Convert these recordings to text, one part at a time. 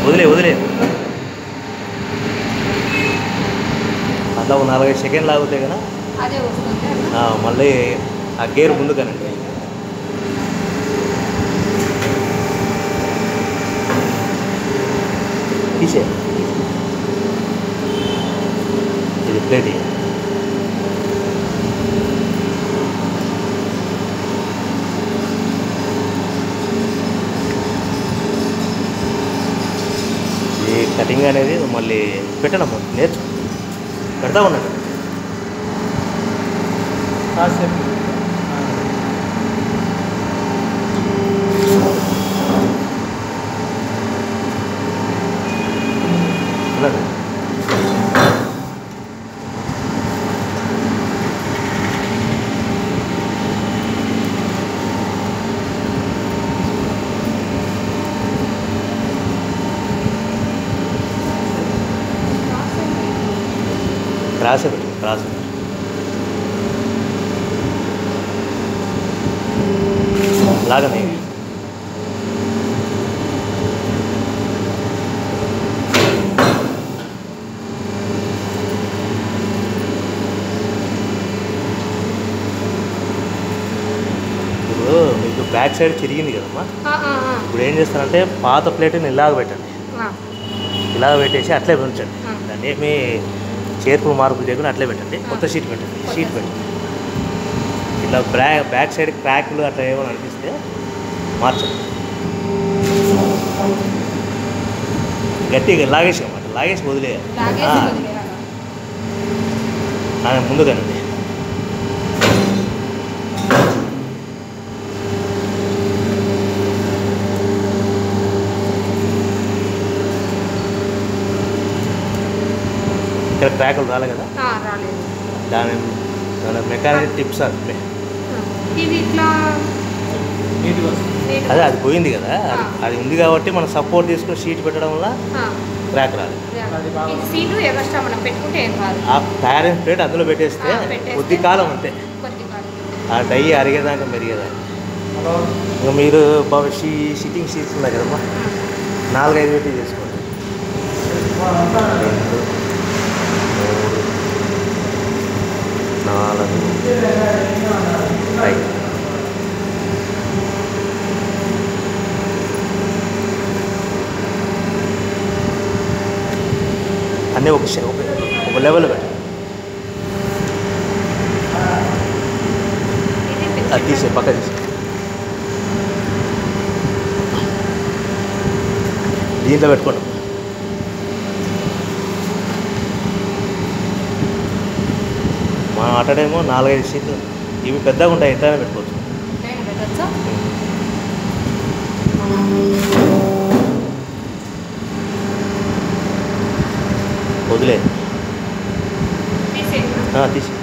వదిలే వదిలే అట్లా ఒక నాలుగైదు సెకండ్లు ఆగితే కదా అదే వస్తుంది అన్న. మళ్ళీ ఆ గేర్ ముందుకనండి తీసే ఇది ప్లేట్ ఇయ్యి. ఈ కటింగ్ అనేది మళ్ళీ పెట్టనమ్మా నేర్చు పెడతా ఉన్నాను కాసేపు అలాగే. క్రాస్ పెట్టు క్రాస్ పెట్టు. లాగనే ఇప్పుడు మీకు బ్యాక్ సైడ్ చిరిగింది కదమ్మా ఆ, ఆ, ఆ. ఇప్పుడు ఏం చేస్తారంటే పాత ప్లేట్ని ఇలాగ పెట్టండి ఆ, ఇలాగ పెట్టేసి అట్లే ఉంచండి ఆ. దాన్ని ఏమి చేర్పులు మార్పులు చేయకుండా అట్లే పెట్టండి కొత్త షీట్ పెట్టండి షీట్ పెట్టండి ఇట్లా బ్రా బ్యాక్ సైడ్ క్రాక్లు అట్లా ఏమైనా అనిపిస్తే మార్చండి గట్టిగా లాగేసి అన్నమాట లాగేసి వదిలేయాలి లాగేసి ఆ, వదిలేయాలి. ఆ, ముందుగానండి ఇక్కడ క్రాకులు రాలే కదా ఆ, రాలేదు దాని దాని మెకానిక్ టిప్స్ అంటే ఆ, ఇది ఇట్లా నీట్గా వస్తుంది నీట్గా- అదే అది పోయింది కదా అది- ఆ. అది ఉంది కాబట్టి మనం సపోర్ట్ తీసుకుని షీట్ పెట్టడం వల్ల ఆ, క్రాక్ రాలేదు అది బాగా ఇది సీటు ఎగస్ట్రా మనం పెట్టుకుంటే ఏం కాదు ఆ ప్యారెంట్ ప్లేట్ అందులో పెట్టేస్తే ఆ, పెట్టేస్తే కొద్ది కాలం అంతే కొద్ది కాదు ఆ డై అరిగేదాకా మెరిగేదాకా హలో ఇంకా మీరు బాగా షీ షీటింగ్ షీట్స్ ఉన్నాయి కదమ్మా నాలుగైదు పెట్టి చేసుకోండి రెండు మూడు నాలుగు ఐదు అన్నీ ఒక షే- ఒక ఒక లెవెల్ పెట్టండి ఇది అది తీసే పక్క తీసే దీంట్లో పెట్టుకోండి మా ఆటడేమో నాలుగైదు సీట్లు ఇవి పెద్దగా ఉంటాయి ఎట్లయినా పెట్టుకోవచ్చు నేను పెట్టచ్చా వదిలే తీసేయండి ఆ, తీసి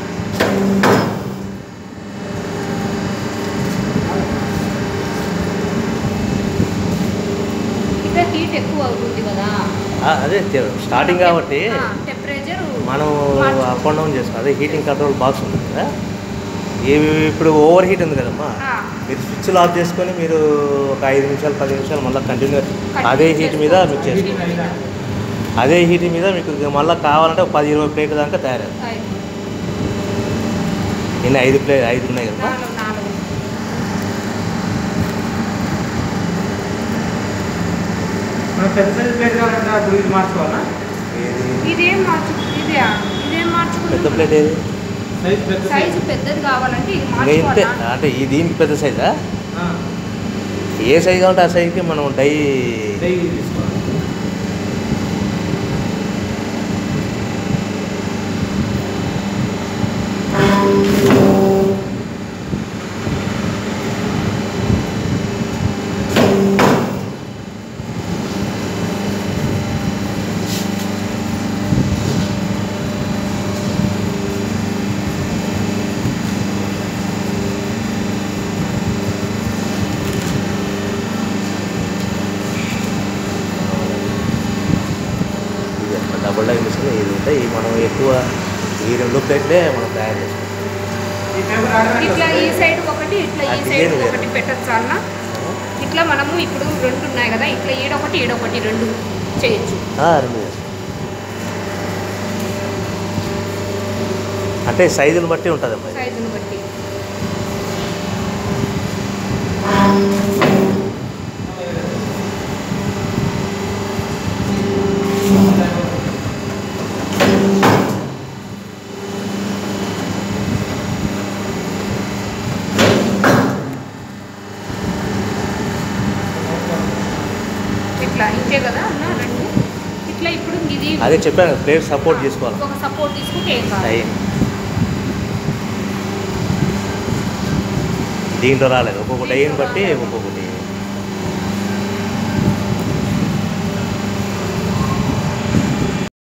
ఇక్కడ హీట్ ఎక్కువ అవుతుంది కదా ఆ, అదే తె- స్టార్టింగ్ కాబట్టి టెంపరేచర్ మనం అప్ అండ్ డౌన్ చేసుకోవాలి అదే హీటింగ్ కంట్రోల్ బాక్స్ ఉంది కదా ఇవి ఇప్పుడు ఓవర్ హీట్ ఉంది కదమ్మా మీరు స్విచ్లు ఆఫ్ చేసుకొని మీరు ఒక ఐదు నిమిషాలు పది నిమిషాలు మళ్ళీ కంటిన్యూ అదే హీట్ మీద మీకు చేసుకోండి అదే హీట్ మీద మీకు మళ్ళీ కావాలంటే ఒక పది ఇరవై ప్లేట్ల దాకా తయారవుతుంది నిన్న ఐదు ప్లేట్ ఐదు ఉన్నాయి కదమ్మా నాలుగు నాలుగు మనం పెద్ద సైజ్ ప్లేట్ కావాలంటే అప్పుడు ఇది మార్చుకోవాలా ఇదేం మార్చు ఇదే ఇదేం పెద్ద మార్చుకుంటాం ప్లేట్ ఏది సైజ్ పెద్ద సైజ్ సైజు పెద్దది కావాలంటే ఇది ఇంకా ఇంతే మార్చుకోవాలా అంటే ఈ దీనికి పెద్ద సైజా ఆ, ఏ సైజ్ కావాలంటే ఆ సైజుకి మనం డై డైలీ తీసుకోవాలి డబుల్ డై మిషన్ ఇది ఉంటాయి ఇవి మనం ఎక్కువ ఈ రెండు ప్లేట్లే మనం తయారు చేస్తాం ఈ పేపర్ ఆర్డర్ ఇట్లా ఈ సైడ్ ఒకటి ఇట్లా ఈ అది సైడ్ వేరు వేరు. ఒకటి పెట్టచ్చు అన్న ఇట్లా మనము ఇప్పుడు రెండు ఉన్నాయి కదా ఇట్లా ఈడొకటి ఈడొకటి రెండు చేయొచ్చు రిమూవ్ చేసుకో అంటే సైజుని బట్టి ఉంటుందమ్మా ఇది. సైజుని బట్టి ఇట్లా ఇంతే కదా అన్న రెండు ఇట్లా ఇప్పుడు ఇది అదే చెప్పాను కదా, ప్లేట్ సపోర్ట్ చేసుకోవాలి ఒక సపోర్ట్ తీసుకుంటే ఏం కాదు అయ్యి దీంట్లో రాలేదు ఒక్కొక్క డైని బట్టి ఒక్కొక్కటి